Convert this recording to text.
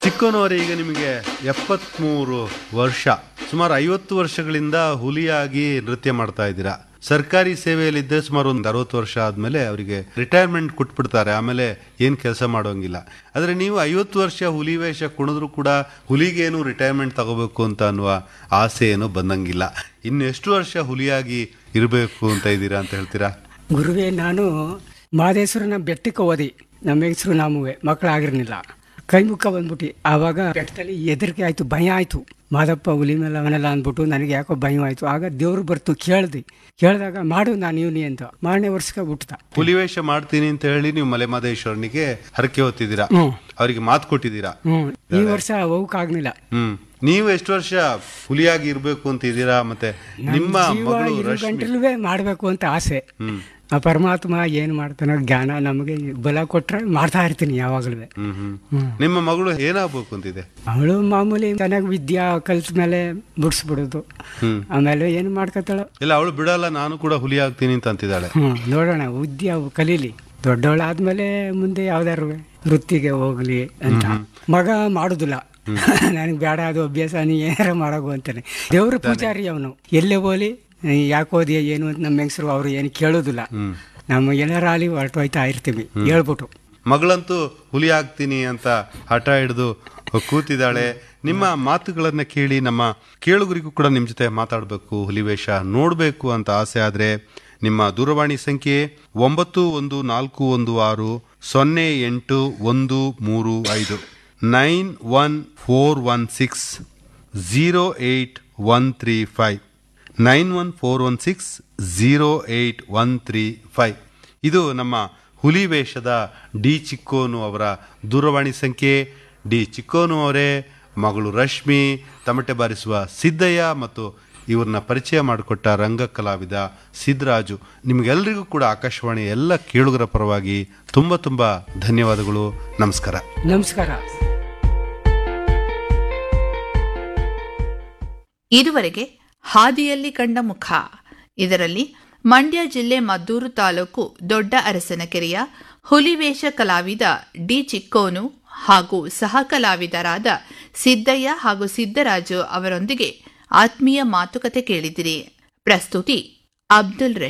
ಚಿಕ್ಕನವರೇ ಈಗ ನಿಮಗೆ ಎಪ್ಪತ್ಮೂರು ವರ್ಷ ಸುಮಾರು ಐವತ್ತು ವರ್ಷಗಳಿಂದ ಹುಲಿಯಾಗಿ ನೃತ್ಯ ಮಾಡ್ತಾ ಇದ್ದೀರಾ ಸರ್ಕಾರಿ ಸೇವೆಯಲ್ಲಿದ್ದರೆ ಸುಮಾರು ಒಂದು ಅರವತ್ತು ವರ್ಷ ಆದಮೇಲೆ ಅವರಿಗೆ ರಿಟೈರ್ಮೆಂಟ್ ಕೊಟ್ಬಿಡ್ತಾರೆ ಆಮೇಲೆ ಏನು ಕೆಲಸ ಮಾಡೋಂಗಿಲ್ಲ ಆದರೆ ನೀವು ಐವತ್ತು ವರ್ಷ ಹುಲಿ ವೇಷ ಕುಣಿದ್ರು ಕೂಡ ಹುಲಿಗೇನು ರಿಟೈರ್ಮೆಂಟ್ ತಗೋಬೇಕು ಅಂತ ಅನ್ನುವ ಆಸೆ ಏನು ಬಂದಂಗಿಲ್ಲ ಇನ್ನು ಎಷ್ಟು ವರ್ಷ ಹುಲಿಯಾಗಿ ಇರಬೇಕು ಅಂತ ಇದ್ದೀರಾ ಅಂತ ಹೇಳ್ತೀರಾ ಗುರುವೇ ನಾನು ಮಾದೇಶ್ವರನ ಬೆಟ್ಟಕ್ಕೆ ಓದಿ ನಮ್ಮ ಹೆಸರು ನಾಮುವೆ ಮಕ್ಕಳಾಗಿರ್ಲಿಲ್ಲ ಕೈ ಮುಖ ಬಂದ್ಬಿಟ್ಟು ಆವಾಗ ಬೆಟ್ಟದಲ್ಲಿ ಹೆದರಿಕೆ ಆಯಿತು ಭಯ ಆಯಿತು ಮಾದಪ್ಪ ಹುಲಿ ಮೇಲೆ ಅವನೆಲ್ಲ ಅಂದ್ಬಿಟ್ಟು ನನಗೆ ಯಾಕೋ ಭಯ ಆಯಿತು ಆಗ ದೇವ್ರು ಬರ್ತು ಕೇಳ್ದೆ ಕೇಳಿದಾಗ ಮಾಡು ನಾನು ಇವನಿ ಅಂತ ಮಾರನೇ ವರ್ಷಕ್ಕೆ ಹುಟ್ಟದ ಹುಲಿ ವೇಷ ಮಾಡ್ತೀನಿ ಅಂತ ಹೇಳಿ ನೀವು ಮಲೆಮಹದೇಶ್ವರನಿಗೆ ಹರಕೆ ಹೊತ್ತಿದ್ದೀರಾ ಹ್ಞೂ ಅವರಿಗೆ ಮಾತು ಕೊಟ್ಟಿದ್ದೀರಾ ಹ್ಞೂ ಈ ವರ್ಷ ಹೋಗಕ್ಕಾಗ್ಲಿಲ್ಲ ಹ್ಮ್ ನೀವು ಎಷ್ಟು ವರ್ಷ ಹುಲಿಯಾಗಿ ಇರ್ಬೇಕು ಅಂತ ಇದ್ದೀರಾ ಮತ್ತೆ ನಿಮ್ಮ ಜೀವ ಮಗಳು ಇರು ರಶ್ಮಿ ಗಂಟಲುವೆ ಮಾಡಬೇಕು ಅಂತ ಆಸೆ ಹ್ಮ್ ಆ ಪರಮಾತ್ಮ ಏನು ಮಾಡ್ತಾನೋ ಜ್ಞಾನ ನಮಗೆ ಬಲ ಕೊಟ್ರೆ ಮಾಡ್ತಾ ಇರ್ತೀನಿ ಯಾವಾಗಲೂ ಹ್ಮ್ ಹ್ಮ್ ನಿಮ್ಮ ಮಗಳು ಏನಾಗ್ಬೇಕು ಅಂತಿದೆ ಅವಳು ಮಾಮೂಲಿ ಚೆನ್ನಾಗಿ ವಿದ್ಯಾ ಕಲ್ತ ಮೇಲೆ ಬಿಡಿಸ್ಬಿಡೋದು ಹ್ಮ್ ಆಮೇಲೆ ಏನು ಮಾಡ್ಕೊತಾಳೋ ಇಲ್ಲ ಅವಳು ಬಿಡಲ್ಲ ನಾನು ಕೂಡ ಹುಲಿ ಆಗ್ತೀನಿ ಅಂತ ಅಂತಿದ್ದಾಳೆ ಹ್ಞೂ ನೋಡೋಣ ವಿದ್ಯೆ ಅವು ಕಲೀಲಿ ದೊಡ್ಡವಳಾದ್ಮೇಲೆ ಮುಂದೆ ಯಾವ್ದಾರು ವೃತ್ತಿಗೆ ಹೋಗ್ಲಿ ಅಂತ ಮಗ ಮಾಡುದಿಲ್ಲ ನನಗೆ ಬೇಡ ಅದು ಅಭ್ಯಾಸ ನೀ ಏನಾರ ಮಾಡೋಗು ಅಂತಾನೆ ದೇವ್ರ ಪೂಜಾರಿ ಅವನು ಎಲ್ಲೇ ಹೋಲಿ ಯಾಕೆ ಓದಿಯ ಏನು ಅಂತ ನಮ್ಮ ಹೆಂಗಸರು ಅವರು ಏನು ಕೇಳೋದಿಲ್ಲ ಹ್ಮ್ ನಮ್ಮ ಏನಾರ ಅಲ್ಲಿ ಹೊರಟೋಯ್ತಾ ಇರ್ತೀವಿ ಹೇಳ್ಬಿಟ್ಟು ಮಗಳಂತೂ ಹುಲಿ ಆಗ್ತೀನಿ ಅಂತ ಹಠ ಹಿಡಿದು ಕೂತಿದ್ದಾಳೆ ನಿಮ್ಮ ಮಾತುಗಳನ್ನ ಕೇಳಿ ನಮ್ಮ ಕೇಳುಗರಿಗೂ ಕೂಡ ನಿಮ್ಮ ಜೊತೆ ಮಾತಾಡಬೇಕು ಹುಲಿವೇಷ ನೋಡಬೇಕು ಅಂತ ಆಸೆ ಆದ್ರೆ ನಿಮ್ಮ ದೂರವಾಣಿ ಸಂಖ್ಯೆ ಒಂಬತ್ತು ಒಂದು ನಾಲ್ಕು ಒಂದು ಆರು ಸೊನ್ನೆ ಎಂಟು ಒಂದು ಮೂರು ಐದು nine one four one six zero eight one three five nine one four one six zero eight one three five ಇದು ನಮ್ಮ ಹುಲಿ ವೇಷದ ಡಿ ಚಿಕ್ಕೋನು ಅವರ ದೂರವಾಣಿ ಸಂಖ್ಯೆ ಡಿ ಚಿಕ್ಕೋನು ಅವರೇ ಮಗಳು ರಶ್ಮಿ ತಮಟೆ ಬಾರಿಸುವ ಸಿದ್ದಯ್ಯ ಮತ್ತು ಇವ್ರನ್ನ ಪರಿಚಯ ಮಾಡಿಕೊಟ್ಟ ರಂಗ ಕಲಾವಿದ ಸಿದ್ದರಾಜು ನಿಮಗೆಲ್ಲರಿಗೂ ಕೂಡ ಆಕಾಶವಾಣಿ ಎಲ್ಲ ಕೇಳುಗರ ಪರವಾಗಿ ತುಂಬ ತುಂಬ ಧನ್ಯವಾದಗಳು ನಮಸ್ಕಾರ ನಮಸ್ಕಾರ ಇದುವರೆಗೆ ಹಾದಿಯಲ್ಲಿ ಕಂಡ ಮುಖ ಇದರಲ್ಲಿ ಮಂಡ್ಯ ಜಿಲ್ಲೆ ಮದ್ದೂರು ತಾಲೂಕು ದೊಡ್ಡ ಅರಸನಕೆರೆಯ ಹುಲಿವೇಷ ಕಲಾವಿದ ಡಿ ಚಿಕ್ಕೋನು ಹಾಗೂ ಸಹ ಕಲಾವಿದರಾದ ಸಿದ್ದಯ್ಯ ಹಾಗೂ ಸಿದ್ದರಾಜು ಅವರೊಂದಿಗೆ ಆತ್ಮೀಯ ಮಾತುಕತೆ ಕೇಳಿದಿರಿ ಪ್ರಸ್ತುತಿ ಅಬ್ದುಲ್